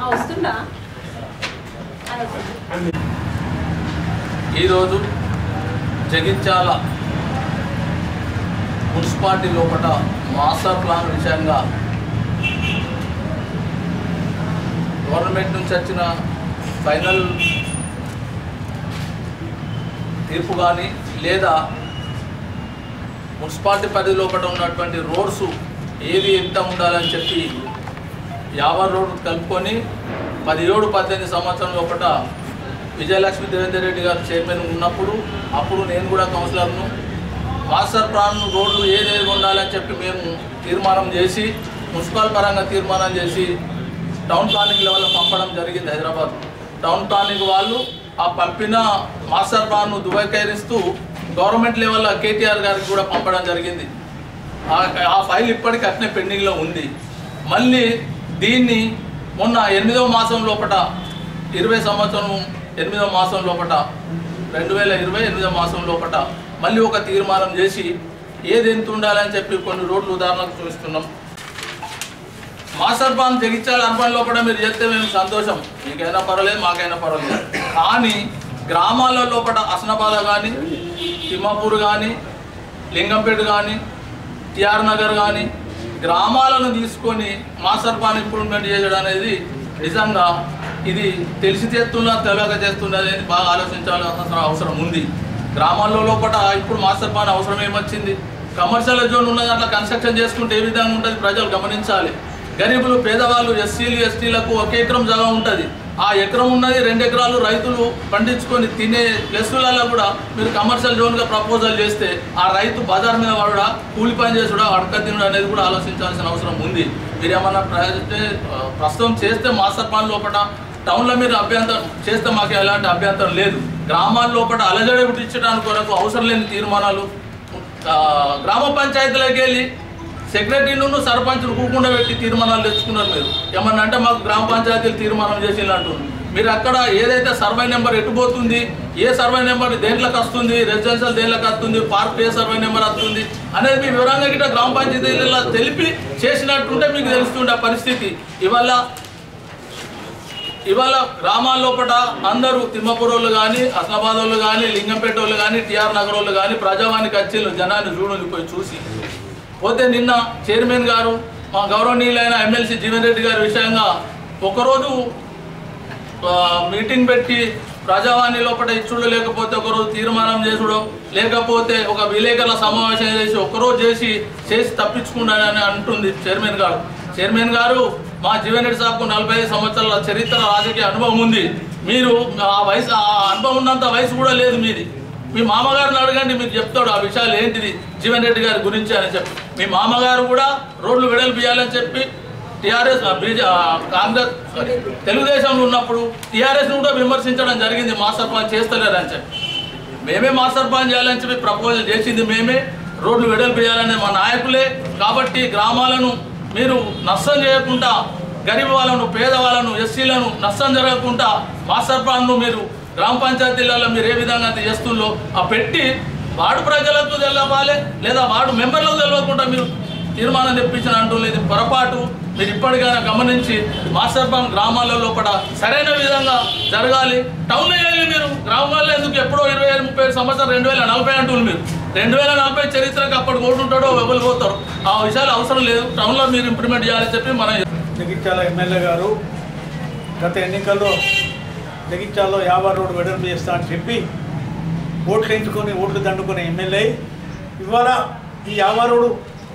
వస్తుందా అది వస్తుంది. ఈరోజు జగిత్యాల మున్సిపాలిటీ లోపల మాస్టర్ ప్లాన్ విషయంగా గవర్నమెంట్ నుంచి వచ్చిన ఫైనల్ తీర్పు కానీ లేదా మున్సిపాలిటీ పరిధి లోపల ఉన్నటువంటి రోడ్స్ ఏది ఎంత ఉండాలని చెప్పి యాభై రోడ్డు కలుపుకొని పదిహేడు పద్దెనిమిది సంవత్సరం లోపల విజయలక్ష్మి దేవేందర్ రెడ్డి గారు చైర్మన్ ఉన్నప్పుడు అప్పుడు నేను కూడా కౌన్సిలర్ను మాస్టర్ ప్లాన్ రోడ్లు ఏదేది ఉండాలని చెప్పి మేము తీర్మానం చేసి మున్సిపల్ పరంగా తీర్మానం చేసి టౌన్ ప్లానింగ్ లెవెల్లో పంపడం జరిగింది హైదరాబాద్ టౌన్ ప్లానింగ్ వాళ్ళు ఆ పంపిన మాస్టర్ ప్లాన్ను దుబాయ్కైరిస్తూ గవర్నమెంట్ లెవెల్లో కేటీఆర్ గారికి కూడా పంపడం జరిగింది ఆ- ఆ ఫైల్ ఇప్పటికీ అట్నే పెండింగ్లో ఉంది మళ్ళీ దీన్ని మొన్న ఎనిమిదవ మాసం లోపట ఇరవై సంవత్సరం ఎనిమిదవ మాసం లోపట రెండు వేల ఇరవై ఎనిమిదవ మాసం లోపట మళ్ళీ ఒక తీర్మానం చేసి ఏది ఎంత ఉండాలని చెప్పి కొన్ని రోడ్లు ఉదాహరణకు చూస్తున్నాం మాస్టర్ ప్లాన్ జగిత్యాల అర్బన్ లోపల మీరు చేస్తే మేము సంతోషం మీకైనా పర్వాలేదు మాకైనా పర్వాలేదు కానీ గ్రామాల లోపల అసనాబాద్ కానీ తిమ్మాపూర్ కానీ లింగంపేట కానీ టిఆర్ నగర్ కానీ గ్రామాలను తీసుకొని మాస్టర్ ప్లాన్ ఇంప్రూవ్మెంట్ చేయడం అనేది నిజంగా ఇది తెలిసి చేస్తున్నా తెలియక చేస్తున్నా అనేది బాగా ఆలోచించాల్సిన అవసరం ఉంది గ్రామాల్లో లోపల ఇప్పుడు మాస్టర్ ప్లాన్ అవసరం ఏమొచ్చింది కమర్షియల్ జోన్ ఉన్న దాంట్లో కన్స్ట్రక్షన్ చేసుకుంటే ఏ విధంగా ఉంటుంది ప్రజలు గమనించాలి గరీబులు పేదవాళ్ళు ఎస్సీలు ఎస్టీలకు ఒక ఎకరం జాగా ఉంటుంది ఆ ఎకరం ఉన్నది రెండు ఎకరాలు రైతులు పండించుకొని తినే ప్లస్లలో కూడా మీరు కమర్షియల్ జోన్గా ప్రపోజల్ చేస్తే ఆ రైతు బజార్ మీద వాడుడా కూలి పని చేసుడా అడక తినడం అనేది కూడా ఆలోచించాల్సిన అవసరం ఉంది మీరు ఏమన్నా ప్ర- ప్రస్తుతం చేస్తే మాస్టర్ ప్లాన్ లోపల టౌన్లో మీరు అభ్యంతరం చేస్తే మాకు ఎలాంటి అభ్యంతరం లేదు గ్రామాల లోపల అలజడి పుట్టించడానికి కొరకు అవసరం లేని తీర్మానాలు ఆ, గ్రామ పంచాయతీలోకి వెళ్ళి సెక్రటరీను సర్పంచ్ను కూకుండా పెట్టి తీర్మానాలు తెచ్చుకున్నారు మీరు ఏమన్నా అంటే మాకు గ్రామ పంచాయతీలు తీర్మానం చేసినట్టు మీరు అక్కడ ఏదైతే సర్వే నెంబర్ ఎటుపోతుంది ఏ సర్వే నెంబర్ దేంట్లోకి వస్తుంది రెసిడెన్షియల్ దేంట్లోకి వస్తుంది పార్క్ ఏ సర్వే నెంబర్ వస్తుంది అనేది మీ వివరంగా గిట్ట గ్రామ పంచాయతీలలో తెలిపి చేసినట్టుంటే మీకు తెలుస్తుండే ఆ పరిస్థితి ఇవాళ ఇవాళ గ్రామాల లోపల అందరూ తిమ్మపూర్ వాళ్ళు కానీ అస్లాబాద్ వాళ్ళు కానీ లింగంపేట వాళ్ళు కానీ టిఆర్ నగర్ వాళ్ళు కానీ ప్రజావానికి వచ్చేళ్ళు జనాన్ని చూడండి పోయి చూసి పోతే నిన్న చైర్మన్ గారు మా గౌరవనీయులైన ఎమ్మెల్సీ జీవన్ రెడ్డి గారి విషయంగా ఒకరోజు ఆ, మీటింగ్ పెట్టి ప్రజావాణి లోపల ఇచ్చుడు లేకపోతే ఒకరోజు తీర్మానం చేసుడు లేకపోతే ఒక విలేకరుల సమావేశం చేసి ఒకరోజు చేసి చేసి తప్పించుకున్నాడని అంటుంది చైర్మన్ గారు చైర్మన్ గారు మా జీవన్ రెడ్డి సాబ్కు నలభై ఐదు సంవత్సరాల చరిత్ర రాజకీయ అనుభవం ఉంది మీరు ఆ వయసు ఆ అనుభవం ఉన్నంత వయసు కూడా లేదు మీది మీ మామగారిని అడగండి మీకు చెప్తాడు ఆ విషయాలు ఏంటిది జీవన్ రెడ్డి గారి గురించి అని చెప్పి మీ మామగారు కూడా రోడ్లు వెడల్పు చేయాలని చెప్పి టీఆర్ఎస్ బీజే కాంగ్రెస్ సారీ, తెలుగుదేశంలో ఉన్నప్పుడు టీఆర్ఎస్ కూడా విమర్శించడం జరిగింది మాస్టర్ ప్లాన్ చేస్తలేరని చెప్పి మేమే మాస్టర్ ప్లాన్ చేయాలని చెప్పి ప్రపోజల్ చేసింది మేమే రోడ్లు వెడల్పు చేయాలనే మా నాయకులే కాబట్టి గ్రామాలను మీరు నష్టం చేయకుండా గరీబ్ వాళ్ళను పేదవాళ్ళను ఎస్సీలను నష్టం జరగకుండా మాస్టర్ ప్లాన్ను మీరు గ్రామ పంచాయతీలలో మీరు ఏ విధంగా అయితే చేస్తుందో ఆ పెట్టి వార్డు ప్రజలకు తెలవాలి లేదా వార్డు మెంబర్లకు తెలియకుండా మీరు తీర్మానం తెప్పించిన అంటూ లేదు పొరపాటు మీరు ఇప్పటికైనా గమనించి మాస్టర్ ప్లాన్ గ్రామాల లోపల సరైన విధంగా జరగాలి టౌన్లో వెళ్ళి మీరు గ్రామాల్లో ఎందుకు ఎప్పుడో ఇరవై ఐదు ముప్పై ఐదు సంవత్సరం రెండు వేల నలభై అంటున్నారు మీరు రెండు వేల నలభై చరిత్రకు అప్పటి ఓటుంటాడో ఎవరు పోతారు ఆ విషయాలు అవసరం లేదు టౌన్లో మీరు ఇంప్లిమెంట్ చేయాలని చెప్పి మనం జగిత్యాల ఎమ్మెల్యే గారు గత ఎన్నికల్లో జగిత్యాలలో యాభై రోడ్డు వెడల్పు చేస్తా అని చెప్పి ఓట్లు ఎంచుకొని ఓట్లు దండుకునే ఎమ్మెల్యే ఇవాళ ఈ యాభై రోడ్డు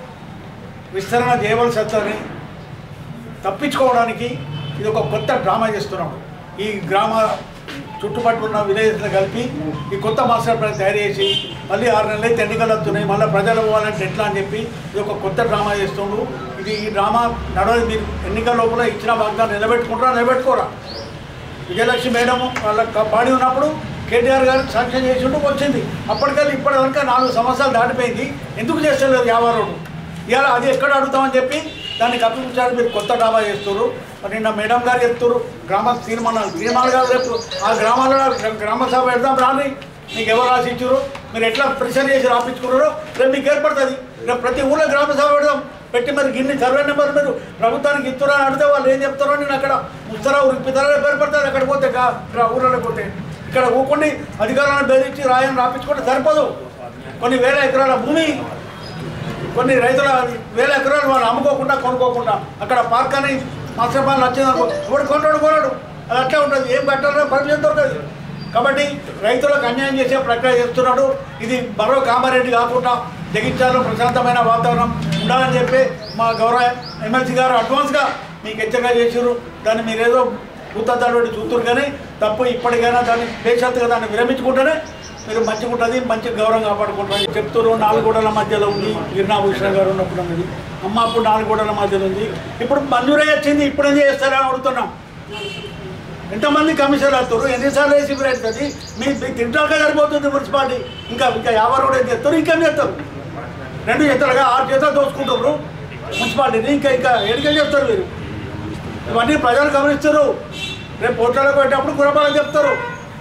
విస్తరణ చేయవలసి వస్తుందని తప్పించుకోవడానికి ఇది ఒక కొత్త డ్రామా చేస్తున్నాడు ఈ గ్రామ చుట్టుపక్కల ఉన్న విలేజ్ని కలిపి ఈ కొత్త మాస్టర్ ప్లాన్ తయారు చేసి మళ్ళీ ఆరు నెలలు అయితే ఎన్నికలు వస్తున్నాయి మళ్ళీ ప్రజలు పోవాలంటే ఎట్లా అని చెప్పి ఇది ఒక కొత్త డ్రామా చేస్తుండు ఇది ఈ డ్రామా నడవదు మీరు ఎన్నికల లోపల ఇచ్చిన వాగ్దానం నిలబెట్టుకుంటారా నిలబెట్టుకోరా విజయలక్ష్మి మేడం వాళ్ళ బాడీ ఉన్నప్పుడు కేటీఆర్ గారు శాంక్షన్ చేసిండు వచ్చింది అప్పటికెళ్ళి ఇప్పటి వరకు నాలుగు సంవత్సరాలు దాటిపోయింది ఎందుకు చేస్తలేదు యాభై రోడ్డు ఇవాళ అది ఎక్కడ అడుగుతామని చెప్పి దాన్ని కప్పించారు మీరు కొత్త డాబా చేస్తారు మరి నిన్న మేడం గారు చెప్తారు గ్రామ తీర్మానాలు తీర్మానాలు కాదు రేపు ఆ గ్రామాల్లో గ్రామ సభ పెడదాం రాని మీకు ఎవరు రాసి ఇచ్చారు మీరు ఎట్లా ప్రెషర్ చేసి రాపించుకున్నారో రేపు మీకు ఏర్పడుతుంది రేపు ప్రతి ఊళ్ళో గ్రామ సభ పెడదాం పెట్టి మరి గిన్ని సర్వే నెంబర్ మీరు ప్రభుత్వానికి ఇస్తారో అని అడిగితే వాళ్ళు ఏం చెప్తారో నేను అక్కడ ముస్తారా ఉరిపితారా పేరు పెడతారు అక్కడ పోతే కా- ఇక్కడ ఊళ్ళో పోతే ఇక్కడ ఊకుండి అధికారులను బెదిరించి రాయని రాపించుకుంటే సరిపోదు కొన్ని వేల ఎకరాల భూమి కొన్ని రైతుల వేల ఎకరాలు వాళ్ళు అమ్ముకోకుండా కొనుక్కోకుండా అక్కడ పార్క్ అని మాస్టర్ ప్లాన్ వచ్చిందనుకో ఇప్పుడు కొంటాడు కొనడు అది అట్లా ఉంటుంది ఏం పెట్టాలో పర్మిషన్ దొరకదు కాబట్టి రైతులకు అన్యాయం చేసే ప్రక్రియ చేస్తున్నాడు ఇది మరో కామారెడ్డి కాకుండా జగిత్యాలలో ప్రశాంతమైన వాతావరణం ఉండాలని చెప్పి మా గౌరవ ఎమ్మెల్సీ గారు అడ్వాన్స్గా మీకు హెచ్చరిక చేసారు దాన్ని మీరేదో భూతద్దాడు చూతురు కానీ తప్పు ఇప్పటికైనా దాన్ని బేషరతుగా దాన్ని విరమించుకుంటేనే మీరు మంచిగా ఉంటుంది మంచి గౌరవం కాపాడుకుంటారు చెప్తారు నాలుగు గోడల మధ్యలో ఉంది గిరినాభూషణ్ గారు ఉన్నప్పుడు ఉన్నది అమ్మ అప్పుడు నాలుగు గోడల మధ్యలో ఉంది ఇప్పుడు మంజూరై వచ్చింది ఇప్పుడు ఏం చేస్తారని అడుగుతున్నాం ఎంతమంది కమిషనర్ వస్తారు ఎన్నిసార్లు వేసి అవుతుంది మీ మీ తింటాక సరిపోతుంది మున్సిపాలిటీ ఇంకా ఇంకా యాభై రోడ్ ఏం చేస్తారు ఇంకేం చేస్తారు రెండు చేతులుగా ఆరు చేతులు దోచుకుంటారు మున్సిపాలిటీని ఇంకా ఇంకా ఎడికే చెప్తారు మీరు ఇవన్నీ ప్రజలు గమనిస్తారు రేపు పోటాలకు పెట్టేటప్పుడు కురపాలకు చెప్తారు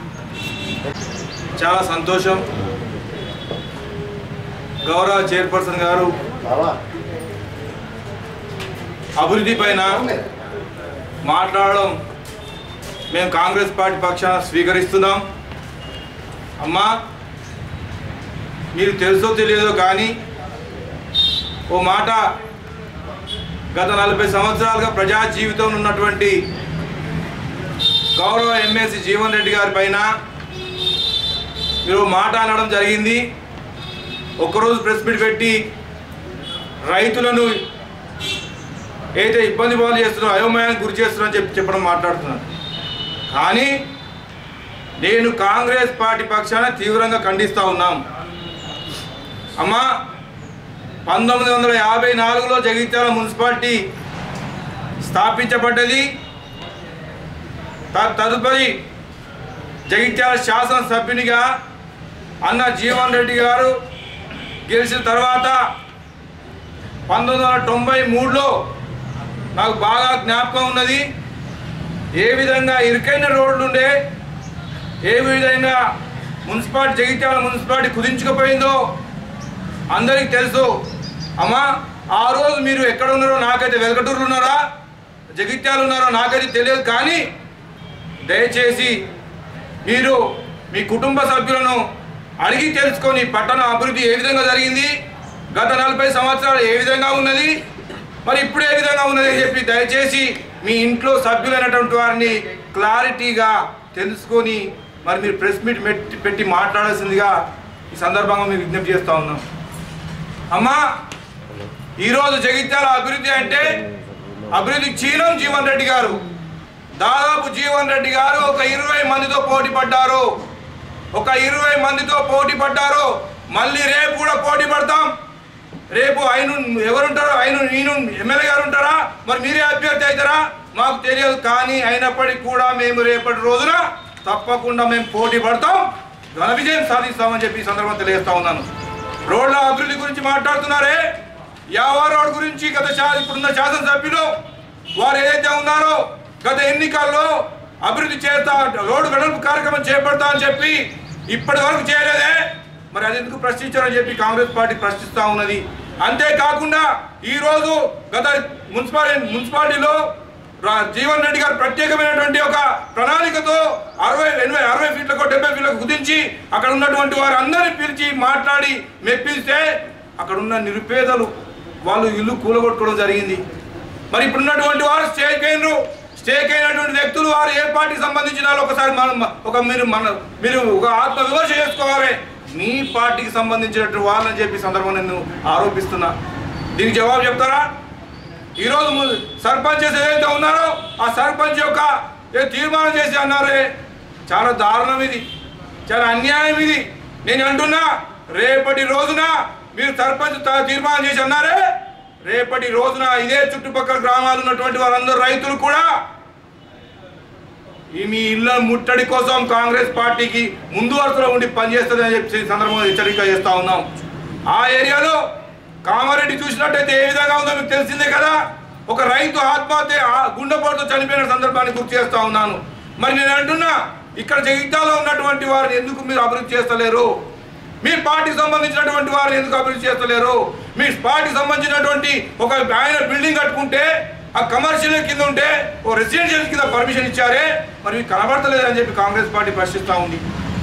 చాలా సంతోషం గౌరవ చైర్పర్సన్ గారు అభివృద్ధి పైన మాట్లాడడం మేము కాంగ్రెస్ పార్టీ పక్షాన స్వీకరిస్తున్నాం అమ్మా మీరు తెలుసో తెలియదో కానీ ఓ మాట గత నలభై సంవత్సరాలుగా ప్రజా జీవితంలో ఉన్నటువంటి గౌరవ ఎమ్మెల్సీ జీవన్ రెడ్డి గారి పైన మీరు ఓ మాట అనడం జరిగింది ఒక్కరోజు ప్రెస్ మీట్ పెట్టి రైతులను ఏదైతే ఇబ్బంది పాలు చేస్తున్నారో అయోమయానికి గురి చేస్తున్నారని చెప్పి చెప్పడం మాట్లాడుతున్నాను కానీ నేను కాంగ్రెస్ పార్టీ పక్షాన తీవ్రంగా ఖండిస్తూ ఉన్నాం అమ్మా పంతొమ్మిది వందల యాభై నాలుగులో జగిత్యాల మున్సిపాలిటీ స్థాపించబడ్డది త- తదుపరి జగిత్యాల శాసనసభ్యునిగా అన్న జీవన్ రెడ్డి గారు గెలిచిన తర్వాత పంతొమ్మిది వందల తొంభై మూడులో నాకు బాగా జ్ఞాపకం ఉన్నది ఏ విధంగా ఇరుకైన రోడ్లు ఉండే ఏ విధంగా మున్సిపాలిటీ జగిత్యాల మున్సిపాలిటీ కుదించుకుపోయిందో అందరికీ తెలుసు అమ్మా ఆ రోజు మీరు ఎక్కడ ఉన్నారో నాకైతే వెలకటూరులో ఉన్నారా జగిత్యాలు ఉన్నారో నాకైతే తెలియదు కానీ దయచేసి మీరు మీ కుటుంబ సభ్యులను అడిగి తెలుసుకొని పట్టణ అభివృద్ధి ఏ విధంగా జరిగింది గత నలభై సంవత్సరాలు ఏ విధంగా ఉన్నది మరి ఇప్పుడు ఏ విధంగా ఉన్నది అని చెప్పి దయచేసి మీ ఇంట్లో సభ్యులైనటువంటి వారిని క్లారిటీగా తెలుసుకొని మరి మీరు ప్రెస్ మీట్ పెట్టి పెట్టి మాట్లాడాల్సిందిగా ఈ సందర్భంగా మీకు విజ్ఞప్తి చేస్తా ఉన్నాం అమ్మా ఈరోజు జగిత్యాల అభివృద్ధి అంటే అభివృద్ధి చీలం జీవన్ రెడ్డి గారు దాదాపు జీవన్ రెడ్డి గారు ఒక ఇరవై మందితో పోటీ పడ్డారు ఒక ఇరవై మందితో పోటీ పడ్డారు మళ్ళీ రేపు కూడా పోటీ పడతాం రేపు ఆయన ఎవరుంటారో ఆయన నేను ఎమ్మెల్యే గారు ఉంటారా మరి మీరే అభ్యర్థి అవుతారా మాకు తెలియదు కానీ అయినప్పటికీ కూడా మేము రేపటి రోజున తప్పకుండా మేము పోటీ పడతాం ఘన విజయం సాధిస్తామని చెప్పి ఈ సందర్భంగా తెలియజేస్తా ఉన్నాను రోడ్ల అభివృద్ధి గురించి మాట్లాడుతున్నారే యావా రోడ్ గురించి గత శా- ఇప్పుడున్న శాసనసభ్యులు వారు ఏదైతే ఉన్నారో గత ఎన్నికల్లో అభివృద్ధి చేస్తా రోడ్డు వెడల్పు కార్యక్రమం చేపడతా అని చెప్పి ఇప్పటి వరకు చేయలేదే మరి అది ఎందుకు ప్రశ్నించారని చెప్పి కాంగ్రెస్ పార్టీ ప్రశ్నిస్తా ఉన్నది అంతేకాకుండా ఈరోజు గత మున్సిపాలిటీ మున్సిపాలిటీలో రా- జీవన్ రెడ్డి గారు ప్రత్యేకమైనటువంటి ఒక ప్రణాళికతో అరవై ఎనభై అరవై ఫీట్లకు డెబ్బై ఫీట్లకు కుదించి అక్కడ ఉన్నటువంటి వారు అందరినీ పిలిచి మాట్లాడి మెప్పిస్తే అక్కడ ఉన్న నిరుపేదలు వాళ్ళు ఇల్లు కూలగొట్టుకోవడం జరిగింది మరి ఇప్పుడు ఉన్నటువంటి వారు స్టేక్ అయినరు స్టేక్ అయినటువంటి వ్యక్తులు వారు ఏ పార్టీకి సంబంధించిన వాళ్ళు ఒకసారి మన ఒక మీరు మన మీరు ఒక ఆత్మ విమర్శ చేసుకోవాలి మీ పార్టీకి సంబంధించినటువంటి వాళ్ళని చెప్పి సందర్భంగా నేను ఆరోపిస్తున్నా దీనికి జవాబు చెప్తారా ఈరోజు ము- సర్పంచ్ ఏదైతే ఉన్నారో ఆ సర్పంచ్ యొక్క ఏ తీర్మానం చేసి అన్నారే చాలా దారుణం ఇది చాలా అన్యాయం ఇది నేను అంటున్నా రేపటి రోజున మీరు సర్పంచ్ త- తీర్మానం చేసి అన్నారే రేపటి రోజున ఇదే చుట్టుపక్కల గ్రామాలు ఉన్నటువంటి వాళ్ళందరూ రైతులు కూడా ఈ మీ ఇళ్ళ ముట్టడి కోసం కాంగ్రెస్ పార్టీకి ముందు వరుసలో ఉండి పనిచేస్తుందని చెప్పి ఈ సందర్భంగా హెచ్చరిక చేస్తా ఉన్నాం ఆ ఏరియాలో కామారెడ్డి చూసినట్టయితే ఏ విధంగా ఉందో మీకు తెలిసిందే కదా ఒక రైతు ఆత్మహత్య ఆ గుండెపోటుతో చనిపోయిన సందర్భాన్ని గుర్తు చేస్తా ఉన్నాను మరి నేను అంటున్నా ఇక్కడ జగిత్యాలో ఉన్నటువంటి వారిని ఎందుకు మీరు అభివృద్ధి చేస్తలేరు మీ పార్టీకి సంబంధించినటువంటి వారిని ఎందుకు అభివృద్ధి చేస్తలేరు మీ పార్టీకి సంబంధించినటువంటి ఒక ఆయన బిల్డింగ్ కట్టుకుంటే ఆ కమర్షియల్ కింద ఉంటే ఓ రెసిడెన్షియల్ కింద పర్మిషన్ ఇచ్చారే మరి మీకు కనబడతలేదని చెప్పి కాంగ్రెస్ పార్టీ ప్రశ్నిస్తూ ఉంది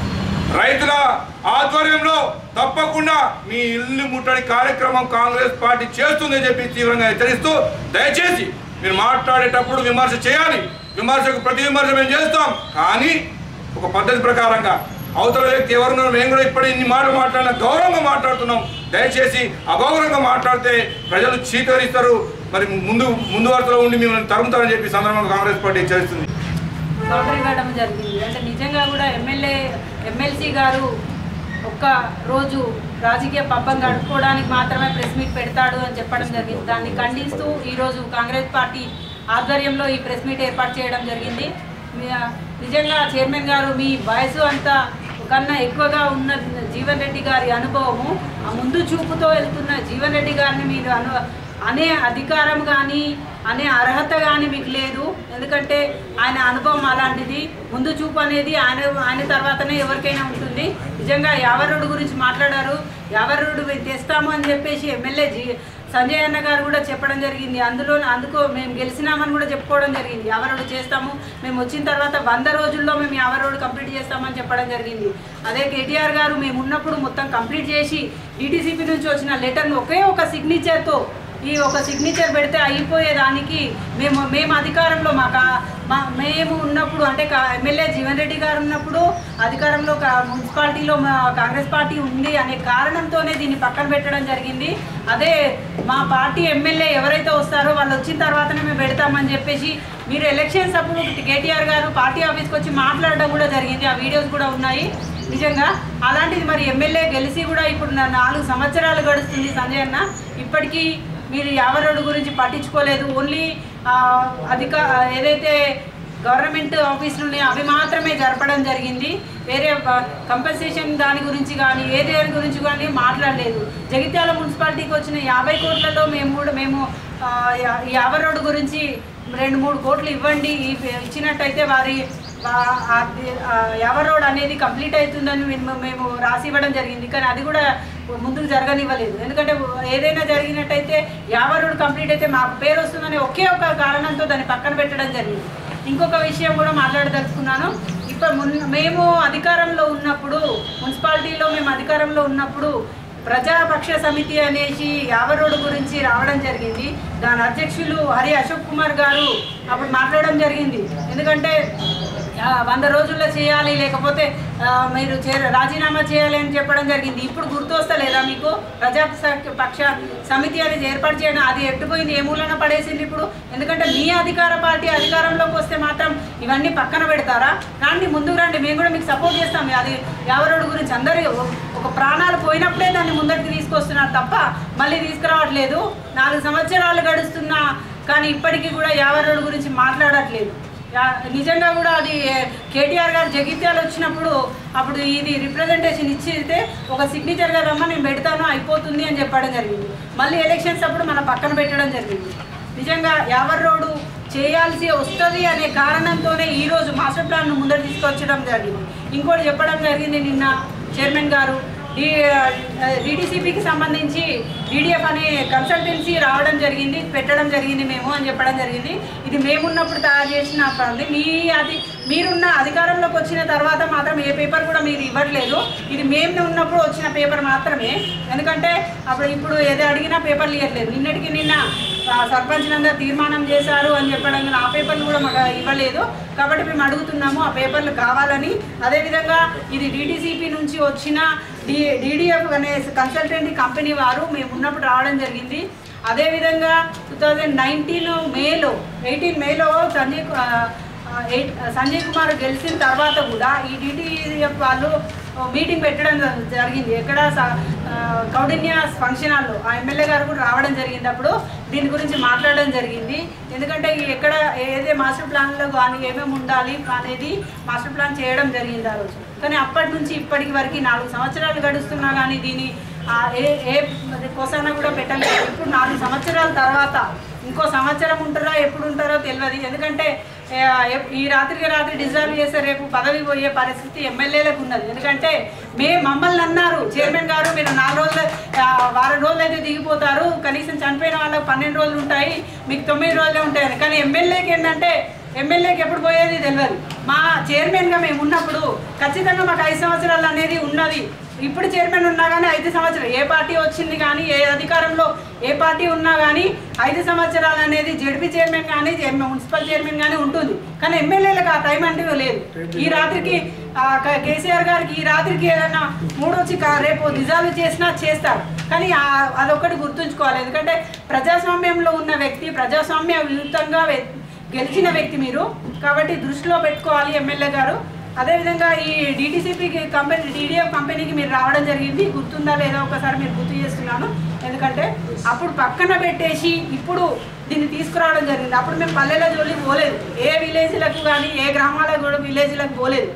రైతుల ఆధ్వర్యంలో తప్పకుండా మీ ఇల్లు ముట్టడి కార్యక్రమం కాంగ్రెస్ పార్టీ చేస్తుందని చెప్పి తీవ్రంగా హెచ్చరిస్తూ దయచేసి మీరు మాట్లాడేటప్పుడు విమర్శ చేయాలి విమర్శకు ప్రతి విమర్శ మేము చేస్తాం కానీ ఒక పద్ధతి ప్రకారంగా అవతల వ్యక్తి ఎవరున్నారో మేము కూడా ఇప్పటి ఇన్ని మాటలు మాట్లాడిన గౌరవంగా మాట్లాడుతున్నాం దయచేసి అగౌరవంగా మాట్లాడితే ప్రజలు చీకరిస్తారు మరి ముందు ముందు వరుసలో ఉండి మిమ్మల్ని తరుముతారని చెప్పి ఈ సందర్భంగా కాంగ్రెస్ పార్టీ హెచ్చరిస్తుంది కౌంటర్ ఇవ్వడం జరిగింది అంటే నిజంగా కూడా ఎమ్మెల్యే ఎమ్మెల్సీ గారు ఒక్క రోజు రాజకీయ పబ్బం గడుపుకోవడానికి మాత్రమే ప్రెస్ మీట్ పెడతాడు అని చెప్పడం జరిగింది దాన్ని ఖండిస్తూ ఈరోజు కాంగ్రెస్ పార్టీ ఆధ్వర్యంలో ఈ ప్రెస్ మీట్ ఏర్పాటు చేయడం జరిగింది మీ- నిజంగా చైర్మన్ గారు మీ వయసు అంతా కన్నా ఎక్కువగా ఉన్న జీవన్ రెడ్డి గారి అనుభవము ఆ ముందు చూపుతో వెళ్తున్న జీవన్ రెడ్డి గారిని మీరు అను అనే అధికారం కానీ అనే అర్హత కానీ మీకు లేదు ఎందుకంటే ఆయన అనుభవం అలాంటిది ముందు చూపు అనేది ఆయన ఆయన తర్వాతనే ఎవరికైనా ఉంటుంది నిజంగా యావరుడు గురించి మాట్లాడారు యావరుడు మేము తెస్తాము అని చెప్పేసి ఎమ్మెల్యే జీ సంజయ్ అన్న గారు కూడా చెప్పడం జరిగింది అందులో అందుకో మేము గెలిచినామని కూడా చెప్పుకోవడం జరిగింది యావరుడు చేస్తాము మేము వచ్చిన తర్వాత వంద రోజుల్లో మేము యావరుడు కంప్లీట్ చేస్తామని చెప్పడం జరిగింది అదే కేటీఆర్ గారు మేము ఉన్నప్పుడు మొత్తం కంప్లీట్ చేసి డిటీసీపీ నుంచి వచ్చిన లెటర్ను ఒకే ఒక సిగ్నేచర్తో ఈ ఒక సిగ్నేచర్ పెడితే అయిపోయేదానికి మేము మేము అధికారంలో మా కా- మా మేము ఉన్నప్పుడు అంటే కా- ఎమ్మెల్యే జీవన్ రెడ్డి గారు ఉన్నప్పుడు అధికారంలో కా- మున్సిపాలిటీలో మా కాంగ్రెస్ పార్టీ ఉంది అనే కారణంతోనే దీన్ని పక్కన పెట్టడం జరిగింది అదే మా పార్టీ ఎమ్మెల్యే ఎవరైతే వస్తారో వాళ్ళు వచ్చిన తర్వాతనే మేము పెడతామని చెప్పేసి మీరు ఎలక్షన్స్ అప్పుడు కేటీఆర్ గారు పార్టీ ఆఫీస్కి వచ్చి మాట్లాడడం కూడా జరిగింది ఆ వీడియోస్ కూడా ఉన్నాయి నిజంగా అలాంటిది మరి ఎమ్మెల్యే గెలిచి కూడా ఇప్పుడు నా నాలుగు సంవత్సరాలు గడుస్తుంది సంజయ్ అన్న ఇప్పటికీ మీరు యావరోడు గురించి పట్టించుకోలేదు ఓన్లీ అధిక ఏదైతే గవర్నమెంట్ ఆఫీసులు ఉన్నాయో అవి మాత్రమే జరపడం జరిగింది వేరే కంపెన్సేషన్ దాని గురించి కానీ ఏ దేని గురించి కానీ మాట్లాడలేదు జగిత్యాల మున్సిపాలిటీకి వచ్చిన యాభై కోట్లలో మేము కూడా మేము ఆ, యా- యాభై రోడ్డు గురించి రెండు మూడు కోట్లు ఇవ్వండి ఇవి ఇచ్చినట్టయితే వారి ఆ- ఆ- ఆ యాభై రోడ్ అనేది కంప్లీట్ అవుతుందని మేము మేము రాసి ఇవ్వడం జరిగింది కానీ అది కూడా ముందుకు జరగనివ్వలేదు ఎందుకంటే ఏదైనా జరిగినట్టయితే యాభై రోడ్ కంప్లీట్ అయితే మాకు పేరు వస్తుందని ఒకే ఒక కారణంతో దాన్ని పక్కన పెట్టడం జరిగింది ఇంకొక విషయం కూడా మాట్లాడదలుచుకున్నాను ఇప్పుడు మున్ మేము అధికారంలో ఉన్నప్పుడు మున్సిపాలిటీలో మేము అధికారంలో ఉన్నప్పుడు ప్రజాపక్ష సమితి అనేసి యావరోడ్ గురించి రావడం జరిగింది దాని అధ్యక్షులు హరి అశోక్ కుమార్ గారు అప్పుడు మాట్లాడడం జరిగింది ఎందుకంటే ఆ, వంద రోజుల్లో చేయాలి లేకపోతే ఆ, మీరు చే రాజీనామా చేయాలి అని చెప్పడం జరిగింది ఇప్పుడు గుర్తొస్తలేదా మీకు ప్రజా స- పక్ష సమితి అనేది ఏర్పాటు చేయడం అది ఎట్టుపోయింది ఏ మూలన పడేసింది ఇప్పుడు ఎందుకంటే మీ అధికార పార్టీ అధికారంలోకి వస్తే మాత్రం ఇవన్నీ పక్కన పెడతారా రండి ముందుకు రండి మేము కూడా మీకు సపోర్ట్ చేస్తాం అది ఎవరోడు గురించి అందరూ ఒక ప్రాణాలు పోయినప్పుడే దాన్ని ముందరికి తీసుకొస్తున్నారు తప్ప మళ్ళీ తీసుకురావట్లేదు నాలుగు సంవత్సరాలు గడుస్తున్నా కానీ ఇప్పటికీ కూడా యావరోడు గురించి మాట్లాడట్లేదు యా- నిజంగా కూడా అది కేటీఆర్ గారు జగిత్యాల వచ్చినప్పుడు అప్పుడు ఇది రిప్రజెంటేషన్ ఇచ్చితే ఒక సిగ్నేచర్ గారు రమ్మ నేను పెడతాను అయిపోతుంది అని చెప్పడం జరిగింది మళ్ళీ ఎలక్షన్స్ అప్పుడు మన పక్కన పెట్టడం జరిగింది నిజంగా యావర్ రోడ్డు చేయాల్సి వస్తుంది అనే కారణంతోనే ఈరోజు మాస్టర్ ప్లాన్ను ముందర తీసుకొచ్చడం జరిగింది ఇంకోటి చెప్పడం జరిగింది నిన్న చైర్మన్ గారు డి డిడిసిపికి సంబంధించి డిడిఎఫ్ అనే కన్సల్టెన్సీ రావడం జరిగింది పెట్టడం జరిగింది మేము అని చెప్పడం జరిగింది ఇది మేమున్నప్పుడు తయారు చేసిన పని మీ అది మీరున్న అధికారంలోకి వచ్చిన తర్వాత మాత్రం ఏ పేపర్ కూడా మీరు ఇవ్వట్లేదు ఇది మేము ఉన్నప్పుడు వచ్చిన పేపర్ మాత్రమే ఎందుకంటే అప్పుడు ఇప్పుడు ఏదో అడిగినా పేపర్లు ఇవ్వట్లేదు నిన్నటికి నిన్న ఆ, సర్పంచ్ నందరూ తీర్మానం చేశారు అని చెప్పడం కానీ ఆ పేపర్లు కూడా మాకు ఇవ్వలేదు కాబట్టి మేము అడుగుతున్నాము ఆ పేపర్లు కావాలని అదేవిధంగా ఇది డిటీసీపీ నుంచి వచ్చిన డి డిడిఎఫ్ అనే కన్సల్టెంట్ కంపెనీ వారు మేము ఉన్నప్పుడు రావడం జరిగింది అదేవిధంగా టూ థౌజండ్ నైన్టీన్ మేలో ఎయిటీన్ మేలో సంజయ్ కు- ఆ, ఆ, ఎయిట్ సంజయ్ కుమార్ గెలిచిన తర్వాత కూడా ఈ డిటిఎఫ్ వాళ్ళు మీటింగ్ పెట్టడం జ- జరిగింది ఎక్కడ స- ఆ, కౌడిన్య ఫంక్షన్ హాల్లో ఆ ఎమ్మెల్యే గారు కూడా రావడం జరిగింది అప్పుడు దీని గురించి మాట్లాడడం జరిగింది ఎందుకంటే ఈ ఎక్కడ ఏదే మాస్టర్ ప్లాన్లో కానీ ఏమేమి ఉండాలి అనేది మాస్టర్ ప్లాన్ చేయడం జరిగింది ఆ రోజు కానీ అప్పటి నుంచి ఇప్పటికి వరకు నాలుగు సంవత్సరాలు గడుస్తున్నా కానీ దీని ఆ, ఏ ఏ కోసాన కూడా పెట్టలేదు ఇప్పుడు నాలుగు సంవత్సరాల తర్వాత ఇంకో సంవత్సరం ఉంటారో ఎప్పుడు ఉంటారో తెలియదు ఎందుకంటే ఆ, ఎప్- ఈ రాత్రికి రాత్రి డిజాల్వ్ చేస్తే రేపు పదవి పోయే పరిస్థితి ఎమ్మెల్యేలకు ఉన్నది ఎందుకంటే మే మమ్మల్ని అన్నారు చైర్మన్ గారు మీరు నాలుగు రోజులు ఆ, వారం రోజులు అయితే దిగిపోతారు కనీసం చనిపోయిన వాళ్ళకి పన్నెండు రోజులు ఉంటాయి మీకు తొమ్మిది రోజులే ఉంటాయని కానీ ఎమ్మెల్యేకి ఏంటంటే ఎమ్మెల్యేకి ఎప్పుడు పోయేది తెలియదు మా చైర్మన్గా మేము ఉన్నప్పుడు ఖచ్చితంగా మాకు ఐదు సంవత్సరాలు అనేది ఉన్నది ఇప్పుడు చైర్మన్ ఉన్నా కానీ ఐదు సంవత్సరాలు ఏ పార్టీ వచ్చింది కానీ ఏ అధికారంలో ఏ పార్టీ ఉన్నా కానీ ఐదు సంవత్సరాలు అనేది జడ్పీ చైర్మన్ కానీ ఎమ్- మున్సిపల్ చైర్మన్ కానీ ఉంటుంది కానీ ఎమ్మెల్యేలకు ఆ టైం అంటే లేదు ఈ రాత్రికి ఆ, క- కేసీఆర్ గారికి ఈ రాత్రికి ఏదైనా మూడు వచ్చి కా- రేపు డిజాల్వ్ చేసినా చేస్తారు కానీ ఆ- అదొకటి గుర్తుంచుకోవాలి ఎందుకంటే ప్రజాస్వామ్యంలో ఉన్న వ్యక్తి ప్రజాస్వామ్య విరుద్ధంగా వె- గెలిచిన వ్యక్తి మీరు కాబట్టి దృష్టిలో పెట్టుకోవాలి ఎమ్మెల్యే గారు అదేవిధంగా ఈ డిటీసీపీ కంపెనీ డీడీఎఫ్ కంపెనీకి మీరు రావడం జరిగింది గుర్తుందా లేదా ఒకసారి మీరు గుర్తు చేస్తున్నాను ఎందుకంటే అప్పుడు పక్కన పెట్టేసి ఇప్పుడు దీన్ని తీసుకురావడం జరిగింది అప్పుడు మేము పల్లెల జోలికి పోలేదు ఏ విలేజ్లకు కానీ ఏ గ్రామాలకు కూడా విలేజ్లకు పోలేదు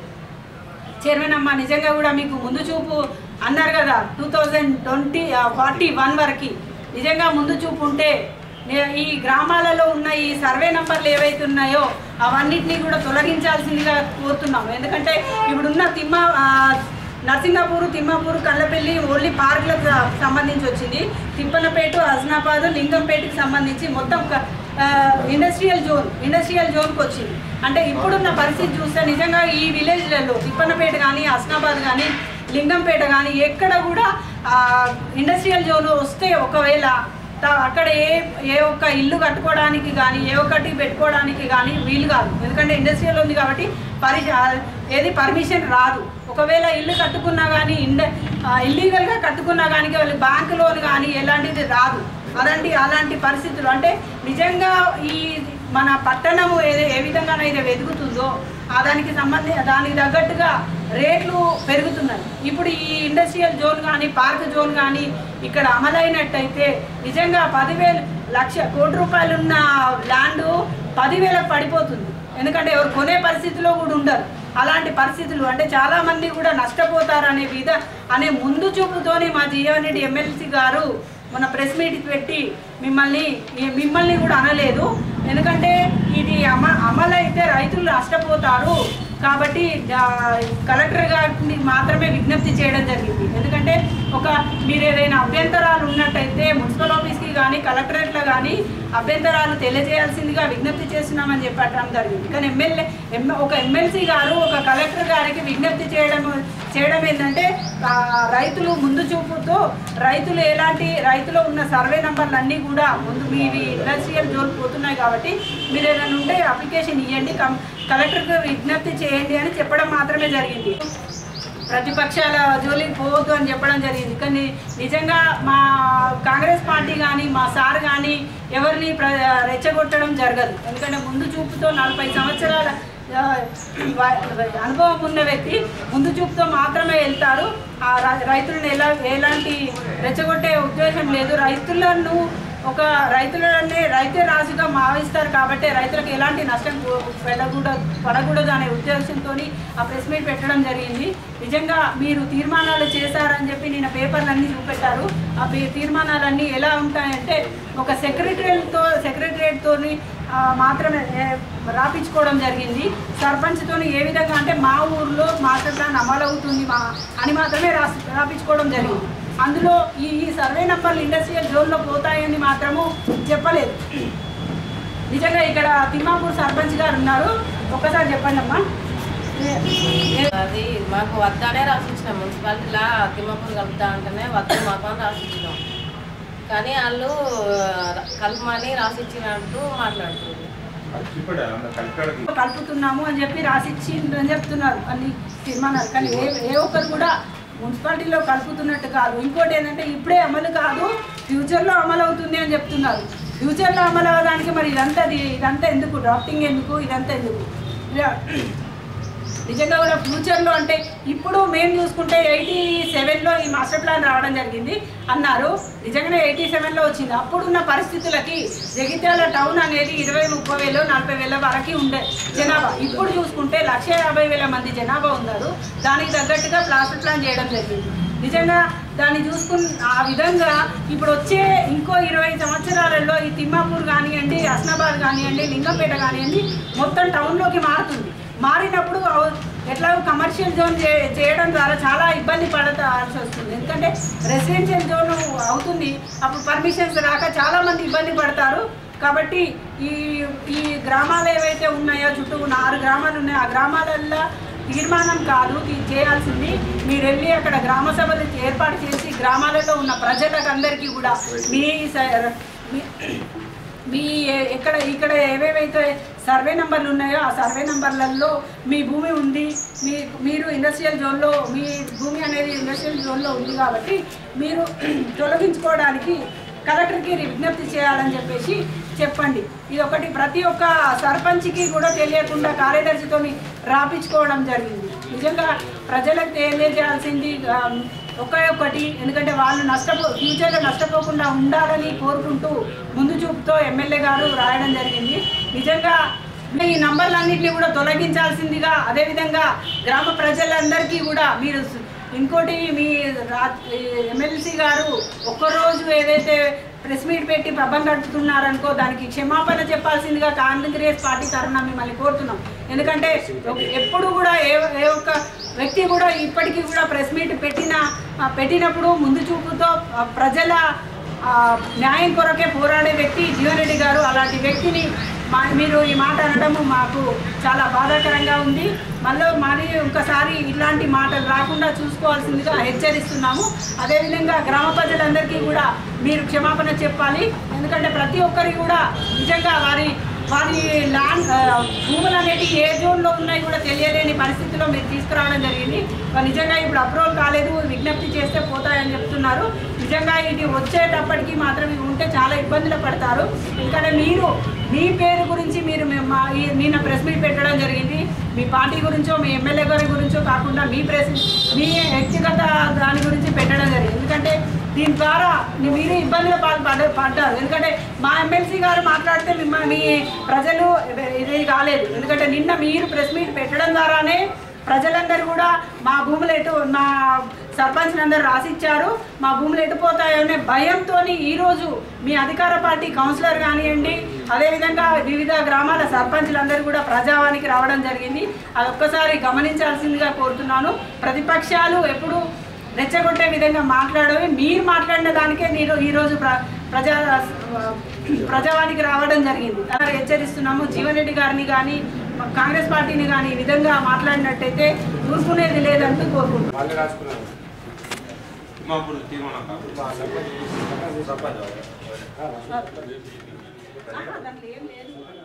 చైర్మన్ అమ్మ నిజంగా కూడా మీకు ముందు చూపు అన్నారు కదా two thousand twenty forty one వరకు నిజంగా ముందు చూపు ఉంటే నే- ఈ గ్రామాలలో ఉన్న ఈ సర్వే నంబర్లు ఏవైతే ఉన్నాయో అవన్నిటినీ కూడా తొలగించాల్సిందిగా కోరుతున్నాము ఎందుకంటే ఇప్పుడున్న తిమ్మ ఆ, నర్సింగాపూర్ తిమ్మాపూర్ కల్లపల్లి ఓన్లీ పార్కులకు సంబంధించి వచ్చింది తిప్పనపేట హస్నాబాద్ లింగంపేటకి సంబంధించి మొత్తం క- ఆ, ఇండస్ట్రియల్ జోన్ ఇండస్ట్రియల్ జోన్కి వచ్చింది అంటే ఇప్పుడున్న పరిస్థితి చూస్తే నిజంగా ఈ విలేజ్లలో తిప్పనపేట కానీ హస్నాబాద్ కానీ లింగంపేట కానీ ఎక్కడ కూడా ఆ, ఇండస్ట్రియల్ జోన్ వస్తే ఒకవేళ త- అక్కడ ఏ ఏ ఒక్క ఇల్లు కట్టుకోవడానికి కానీ ఏ ఒక్కటి పెట్టుకోవడానికి కానీ వీలు కాదు ఎందుకంటే ఇండస్ట్రియల్ ఉంది కాబట్టి పరి ఆ, ఏది పర్మిషన్ రాదు ఒకవేళ ఇల్లు కట్టుకున్నా కానీ ఇండ ఇల్లీగల్గా కట్టుకున్నా కానీ వాళ్ళు బ్యాంక్ లోన్ కానీ ఎలాంటిది రాదు అలాంటి అలాంటి పరిస్థితులు అంటే నిజంగా ఈ మన పట్టణము ఏ ఏ విధంగానైతే వెతుకుతుందో ఆ దానికి సంబంధి దానికి తగ్గట్టుగా రేట్లు పెరుగుతున్నాయి ఇప్పుడు ఈ ఇండస్ట్రియల్ జోన్ కానీ పార్క్ జోన్ కానీ ఇక్కడ అమలైనట్టయితే నిజంగా పదివేలు లక్ష కోటి రూపాయలు ఉన్న ల్యాండ్ పదివేలకు పడిపోతుంది ఎందుకంటే ఎవరు కొనే పరిస్థితిలో కూడా ఉండరు అలాంటి పరిస్థితులు అంటే చాలా మంది కూడా నష్టపోతారు అనే విధ అనే ముందు చూపుతోని మా జీవన్ రెడ్డి ఎమ్మెల్సీ గారు మన ప్రెస్ మీట్ పెట్టి మిమ్మల్ని ఈ- మిమ్మల్ని కూడా అనలేదు ఎందుకంటే ఇది అమ అమలైతే రైతులు నష్టపోతారు కాబట్టి ఆ, కలెక్టర్ గారిని మాత్రమే విజ్ఞప్తి చేయడం జరిగింది ఎందుకంటే ఒక మీరు ఏదైనా అభ్యంతరాలు ఉన్నట్టయితే మున్సిపల్ ఆఫీస్కి కానీ కలెక్టరేట్లో కానీ అభ్యంతరాలు తెలియజేయాల్సిందిగా విజ్ఞప్తి చేస్తున్నామని చెప్పడం జరిగింది కానీ ఎమ్మెల్యే ఎమ్ ఒక ఎమ్మెల్సీ గారు ఒక కలెక్టర్ గారికి విజ్ఞప్తి చేయడం చేయడం ఏంటంటే ఆ, రైతులు ముందు చూపుతో రైతులు ఎలాంటి రైతులో ఉన్న సర్వే నంబర్లు అన్నీ కూడా ముందు మీవి ఇండస్ట్రియల్ జోన్ పోతున్నాయి కాబట్టి మీరు ఏదైనా ఉంటే అప్లికేషన్ ఇవ్వండి కం కలెక్టర్కి విజ్ఞప్తి చేయండి అని చెప్పడం మాత్రమే జరిగింది ప్రతిపక్షాల జోలికి పోవద్దు అని చెప్పడం జరిగింది కానీ నిజంగా మా కాంగ్రెస్ పార్టీ కానీ మా సార్ కానీ ఎవరిని ప్ర రెచ్చగొట్టడం జరగదు ఎందుకంటే ముందు చూపుతో నలభై సంవత్సరాల ఆ, వా- అనుభవం ఉన్న వ్యక్తి ముందు చూపుతో మాత్రమే వెళ్తారు ఆ ర- రైతులను ఎలా ఎలాంటి రెచ్చగొట్టే ఉద్దేశం లేదు రైతులను ఒక రైతులనే రైతే రాజుగా భావిస్తారు కాబట్టి రైతులకు ఎలాంటి నష్టం కూ- వెళ్ళకూడదు పడకూడదు అనే ఉద్దేశంతో ఆ ప్రెస్ మీట్ పెట్టడం జరిగింది నిజంగా మీరు తీర్మానాలు చేశారని చెప్పి నేను పేపర్లన్నీ చూపెట్టారు ఆ పే- తీర్మానాలన్నీ ఎలా ఉంటాయంటే ఒక సెక్రటరీతో సెక్రటరియట్తోని మాత్రమే ఏ, రాపించుకోవడం జరిగింది సర్పంచ్తోని ఏ విధంగా అంటే మా ఊర్లో మాస్టర్ ప్లాన్ అమలవుతుంది మా అని మాత్రమే రాసి రాపించుకోవడం జరిగింది అందులో ఈ ఈ సర్వే నంబర్లు ఇండస్ట్రియల్ జోన్లో పోతాయని మాత్రము చెప్పలేదు నిజంగా ఇక్కడ తిమ్మాపూర్ సర్పంచ్ గారు ఉన్నారు ఒక్కసారి చెప్పండి అమ్మా ఏ- ఏ- అది మాకు వద్దనే రాసిచ్చినాం మున్సిపాలిటీలా తిమ్మపూర్ కలుపుతా అంటేనే వద్దు మాకు అని రాసిచ్చినాం కానీ వాళ్ళు కలపమని రాసిచ్చినట్టు మాట్లాడుతున్నారు కలుపుతున్నాము అని చెప్పి రాసిచ్చి అని చెప్తున్నారు అన్ని తీర్మానాలు కానీ ఏ ఏ ఒక్కరు కూడా మున్సిపాలిటీలో కలుపుతున్నట్టు కాదు ఇంకోటి ఏంటంటే ఇప్పుడే అమలు కాదు ఫ్యూచర్లో అమలు అవుతుంది అని చెప్తున్నారు ఫ్యూచర్లో అమలు అవ్వడానికి మరి ఇదంతా ఇది- ఇదంతా ఎందుకు డ్రాఫ్టింగ్ ఎందుకు ఇదంతా ఎందుకు ఇలా నిజంగా కూడా ఫ్యూచర్లో అంటే ఇప్పుడు మేము చూసుకుంటే ఎయిటీ సెవెన్లో ఈ మాస్టర్ ప్లాన్ రావడం జరిగింది అన్నారు నిజంగానే ఎయిటీ సెవెన్లో వచ్చింది అప్పుడున్న పరిస్థితులకి జగిత్యాల టౌన్ అనేది ఇరవై ముప్పై వేలు నలభై వేల వరకు ఉండే జనాభా ఇప్పుడు చూసుకుంటే లక్ష యాభై వేల మంది జనాభా ఉన్నారు దానికి తగ్గట్టుగా మాస్టర్ ప్లాన్ చేయడం జరిగింది నిజంగా దాన్ని చూసుకుని ఆ విధంగా ఇప్పుడు వచ్చే ఇంకో ఇరవై సంవత్సరాలలో ఈ తిమ్మాపూర్ కానివ్వండి హస్నాబాద్ కానివ్వండి లింగంపేట కానివ్వండి మొత్తం టౌన్లోకి మారుతుంది మారినప్పుడు అవ- ఎట్లా కమర్షియల్ జోన్ చే- చేయడం ద్వారా చాలా ఇబ్బంది పడాల్సి వస్తుంది ఎందుకంటే రెసిడెన్షియల్ జోన్ అవుతుంది అప్పుడు పర్మిషన్స్ రాక చాలా మంది ఇబ్బంది పడతారు కాబట్టి ఈ ఈ గ్రామాలు ఏవైతే ఉన్నాయో చుట్టూ ఉన్న ఆరు గ్రామాలు ఉన్నాయో ఆ గ్రామాలల్లో తీర్మానం కాదు ఇది చేయాల్సింది మీరు వెళ్ళి అక్కడ గ్రామ సభలు ఏర్పాటు చేసి గ్రామాలలో ఉన్న ప్రజలకు అందరికీ కూడా మీ స- మీ- మీ ఎ- ఎక్కడ ఇక్కడ ఏవేవైతే సర్వే నెంబర్లు ఉన్నాయో ఆ సర్వే నెంబర్లలో మీ భూమి ఉంది మీ మీరు ఇండస్ట్రియల్ జోన్లో మీ భూమి అనేది ఇండస్ట్రియల్ జోన్లో ఉంది కాబట్టి మీరు తొలగించుకోవడానికి కలెక్టర్కి విజ్ఞప్తి చేయాలని చెప్పేసి చెప్పండి ఇది ఒకటి ప్రతి ఒక్క సర్పంచ్కి కూడా తెలియకుండా కార్యదర్శితో రాపించుకోవడం జరిగింది నిజంగా ప్రజలకు తెలియజేయాల్సింది ఆ, ఒకే ఒక్కటి ఎందుకంటే వాళ్ళు నష్టపో ఫ్యూచర్లో నష్టపోకుండా ఉండాలని కోరుకుంటూ ముందు చూపుతో ఎమ్మెల్యే గారు రాయడం జరిగింది నిజంగా ఈ నంబర్లన్నింటినీ కూడా తొలగించాల్సిందిగా అదేవిధంగా గ్రామ ప్రజలందరికీ కూడా మీరు స్- ఇంకోటి మీ రా ఎమ్మెల్సీ గారు ఒక్కరోజు ఏదైతే ప్రెస్ మీట్ పెట్టి పబ్బం గడుపుతున్నారనుకో దానికి క్షమాపణ చెప్పాల్సిందిగా కాంగ్రెస్ పార్టీ తరఫున మిమ్మల్ని కోరుతున్నాం ఎందుకంటే ఒక- ఎప్పుడు కూడా ఏ ఏ ఒక్క వ్యక్తి కూడా ఇప్పటికీ కూడా ప్రెస్ మీట్ పెట్టిన ఆ, పెట్టినప్పుడు ముందు చూపుతో ఆ, ప్రజల ఆ, న్యాయం కొరకే పోరాడే వ్యక్తి జీవన్ రెడ్డి గారు అలాంటి వ్యక్తిని మా మీరు ఈ మాట అనడము మాకు చాలా బాధాకరంగా ఉంది మళ్ళీ మరి ఒకసారి ఇలాంటి మాటలు రాకుండా చూసుకోవాల్సిందిగా హెచ్చరిస్తున్నాము అదేవిధంగా గ్రామ ప్రజలందరికీ కూడా మీరు క్షమాపణ చెప్పాలి ఎందుకంటే ప్రతి ఒక్కరికి కూడా నిజంగా వారి వారి ల్యాండ్ ఆ, భూములు అనేవి ఏ జోన్లో ఉన్నాయి కూడా తెలియలేని పరిస్థితిలో మీరు తీసుకురావడం జరిగింది మరి నిజంగా ఇప్పుడు అప్రూవల్ కాలేదు విజ్ఞప్తి చేస్తే పోతాయని చెప్తున్నారు నిజంగా ఇది వచ్చేటప్పటికి మాత్రం ఇవి ఉంటే చాలా ఇబ్బందులు పడతారు ఎందుకంటే మీరు మీ పేరు గురించి మీరు మేము మా ఈ- నిన్న ప్రెస్ మీట్ పెట్టడం జరిగింది మీ పార్టీ గురించో మీ ఎమ్మెల్యే గారి గురించో కాకుండా మీ ప్రెస్ మీ వ్యక్తిగత దాని గురించి పెట్టడం జరిగింది ఎందుకంటే దీని ద్వారా మీ- మీరు ఇబ్బందులు పాల్ పడ పడ్డారు ఎందుకంటే మా ఎమ్మెల్సీ గారు మాట్లాడితే మిమ్మ మీ ప్రజలు ఇది కాలేదు ఎందుకంటే నిన్న మీరు ప్రెస్ మీట్ పెట్టడం ద్వారానే ప్రజలందరూ కూడా మా భూములు ఎటు మా సర్పంచ్ అందరూ రాసిచ్చారు మా భూములు ఎటుపోతాయో అనే భయంతో ఈరోజు మీ అధికార పార్టీ కౌన్సిలర్ కానివ్వండి అదేవిధంగా వివిధ గ్రామాల సర్పంచ్లందరూ కూడా ప్రజావానికి రావడం జరిగింది అది ఒక్కసారి గమనించాల్సిందిగా కోరుతున్నాను ప్రతిపక్షాలు ఎప్పుడు రెచ్చగొట్టే విధంగా మాట్లాడవి మీరు మాట్లాడిన దానికే మీరు ఈరోజు ప్ర ప్రజా ప్రజావానికి రావడం జరిగింది అలా హెచ్చరిస్తున్నాము జీవన్ రెడ్డి గారిని కానీ కాంగ్రెస్ పార్టీని కానీ ఈ విధంగా మాట్లాడినట్టయితే ఊరుకునేది లేదంటూ కోరుకుంటున్నాను తిమ్మాపూర్ తీర్మానం కాదు ఆహా, దాంట్లో ఏం లేదు